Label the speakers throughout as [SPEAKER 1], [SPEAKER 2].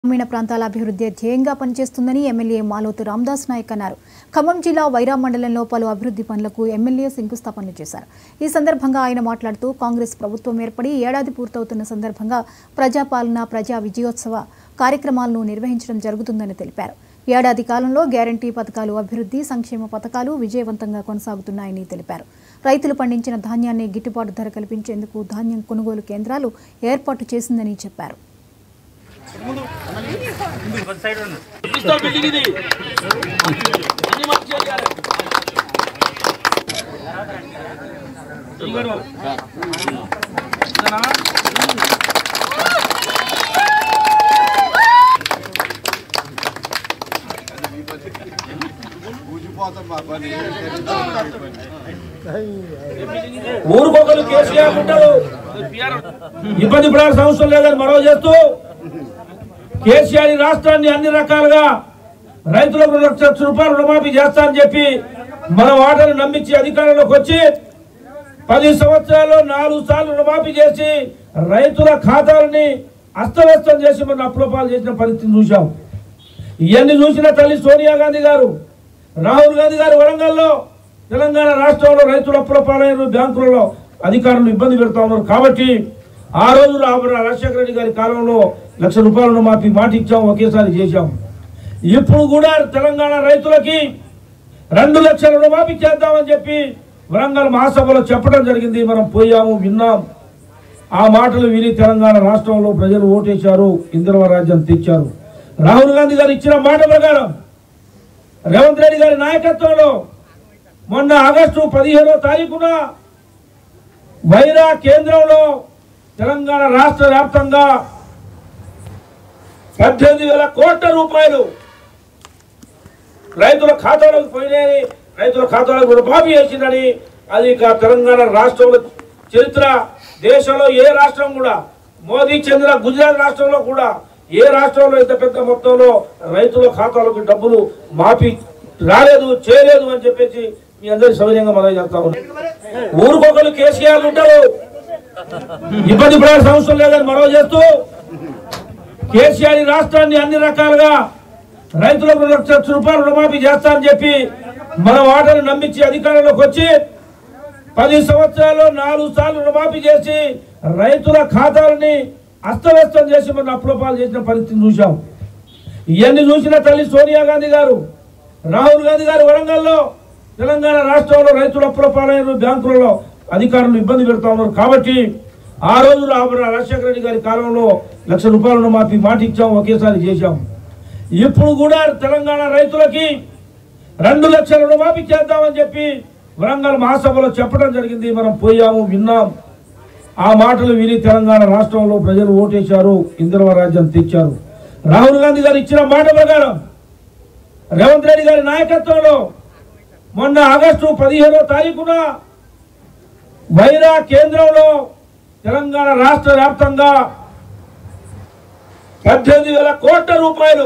[SPEAKER 1] గ్రామీణ ప్రాంతాల అభివృద్ధి ధ్యేయంగా పనిచేస్తుందని ఎమ్మెల్యే మాలోతు రామదాస్ నాయక్ అన్నారు ఖమ్మం జిల్లా వైరా మండలంలో పలు అభివృద్ధి పనులకు ఎమ్మెల్యే శంకుస్థాపనలు చేశారు ఈ సందర్భంగా ఆయన మాట్లాడుతూ కాంగ్రెస్ ప్రభుత్వం ఏర్పడి ఏడాది పూర్తవుతున్న సందర్భంగా ప్రజాపాలన ప్రజా విజయోత్సవ కార్యక్రమాలను నిర్వహించడం జరుగుతుందని తెలిపారు ఏడాది కాలంలో గ్యారంటీ పథకాలు అభివృద్ధి సంక్షేమ పథకాలు విజయవంతంగా కొనసాగుతున్నాయని తెలిపారు రైతులు పండించిన ధాన్యాన్ని గిట్టుబాటు ధర కల్పించేందుకు ధాన్యం కొనుగోలు కేంద్రాలు ఏర్పాటు చేసిందని చెప్పారు
[SPEAKER 2] చూపిస్తా బిల్డింగ్ ఇది అన్ని మార్చి చేయాలి. ఇదిగోను. ఇదేనా? ఊరుకోకలు కేసీఆర్ ఉంటారు ఇబ్బంది పడాల్సిన అవసరం లేదని మనవి చేస్తూ కేసీఆర్ ఈ రాష్ట్రాన్ని అన్ని రకాలుగా రైతులకు లక్ష లక్ష రూపాయలు రుణమాఫీ చేస్తానని చెప్పి మన వాటను నమ్మించి అధికారంలోకి వచ్చి పది సంవత్సరాల్లో నాలుగు సార్లు రుణమాఫీ చేసి రైతుల ఖాతాలని అస్తవ్యస్తం చేసి మన అప్పులపాలు చేసిన పరిస్థితిని చూశాం ఇవన్నీ చూసిన తల్లి సోనియా గాంధీ గారు రాహుల్ గాంధీ గారు వరంగల్లో తెలంగాణ రాష్ట్రంలో రైతుల అప్పుల పాలైన బ్యాంకులలో అధికారులు ఇబ్బంది పెడతా ఉన్నారు కాబట్టి ఆ రోజు రా- రాజశేఖర రెడ్డి గారి కాలంలో లక్ష రూపాయలను మాపి మాట ఇచ్చాం ఒకేసారి చేశాం ఇప్పుడు కూడా తెలంగాణ రైతులకి రెండు లక్షల రుణమాఫీ చేద్దామని చెప్పి వరంగల్ మహాసభలో చెప్పడం జరిగింది మనం పోయాము విన్నాం ఆ మాటలు విని తెలంగాణ రాష్ట్రంలో ప్రజలు ఓటేశారు ఇందిరవ రాజ్యం తెచ్చారు రాహుల్ గాంధీ గారు ఇచ్చిన మాట ప్రకారం రేవంత్ రెడ్డి గారి నాయకత్వంలో మొన్న ఆగస్టు పదిహేనో తారీఖున వైరా కేంద్రంలో తెలంగాణ రాష్ట్ర వ్యాప్తంగా పద్దెనిమిది వేల కోట్ల రూపాయలు రైతుల ఖాతాలోకి పోయినాయి రైతుల ఖాతాలకు రుణమాఫీ చేసిందని అది ఇక తెలంగాణ రాష్ట్రంలో చరిత్ర దేశంలో ఏ రాష్ట్రం కూడా మోదీ చెందిన గుజరాత్ రాష్ట్రంలో కూడా ఏ రాష్ట్రంలో ఇంత పెద్ద మొత్తంలో రైతుల ఖాతాలకు డబ్బులు మాఫీ రాలేదు చేయలేదు అని చెప్పేసి మీ అందరి సౌకర్యంగా మనం చేస్తా ఉన్నాం ఊరుకోకలు కేసీఆర్ ఉంటారు ఇబ్బంది పడాల్సిన అవసరం లేదని మనవి చేస్తూ కేసీఆర్ ఈ రాష్ట్రాన్ని అన్ని రకాలుగా రైతులకు లక్ష లక్ష రూపాయలు రుణమాఫీ చేస్తానని చెప్పి మన వాటను నమ్మించి అధికారంలోకి వచ్చి పది సంవత్సరాల్లో నాలుగు సార్లు రుణమాఫీ చేసి రైతుల ఖాతాలని అస్తవ్యస్తం చేసి మన అప్పులపాలు చేసిన పరిస్థితిని చూశాం ఇవన్నీ చూసిన తల్లి సోనియా గాంధీ గారు రాహుల్ గాంధీ గారు వరంగల్లో తెలంగాణ రాష్ట్రంలో రైతుల అప్పుల పాలైన బ్యాంకులలో అధికారులు ఇబ్బంది పెడతా ఉన్నారు కాబట్టి ఆ రోజు రా- రాజశేఖర రెడ్డి గారి కాలంలో లక్ష రూపాయలను మాపి మాట ఇచ్చాం ఒకేసారి చేశాం ఇప్పుడు కూడా తెలంగాణ రైతులకి రెండు లక్షల రుణమాఫీ చేద్దామని చెప్పి వరంగల్ మహాసభలో చెప్పడం జరిగింది మనం పోయాము విన్నాం ఆ మాటలు విని తెలంగాణ రాష్ట్రంలో ప్రజలు ఓటేశారు ఇందిరవ రాజ్యం తెచ్చారు రాహుల్ గాంధీ గారు ఇచ్చిన మాట ప్రకారం రేవంత్ రెడ్డి గారి నాయకత్వంలో మొన్న ఆగస్టు పదిహేనో తారీఖున వైరా కేంద్రంలో తెలంగాణ రాష్ట్ర వ్యాప్తంగా పద్దెనిమిది వేల కోట్ల రూపాయలు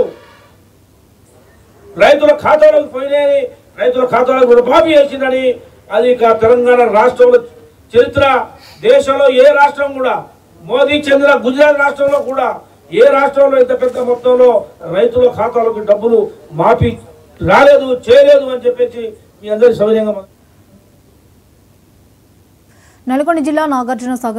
[SPEAKER 2] రైతుల ఖాతాలోకి పోయినాయి రైతుల ఖాతాలకు రుణమాఫీ చేసిందని అది ఇక తెలంగాణ రాష్ట్రంలో చరిత్ర దేశంలో ఏ రాష్ట్రం కూడా మోదీ చెందిన గుజరాత్ రాష్ట్రంలో కూడా ఏ రాష్ట్రంలో ఇంత పెద్ద మొత్తంలో రైతుల ఖాతాలకు డబ్బులు మాఫీ రాలేదు చేయలేదు అని చెప్పేసి మీ అందరి సౌకర్యంగా
[SPEAKER 1] నల్గొండ జిల్లా నాగార్జున సాగర్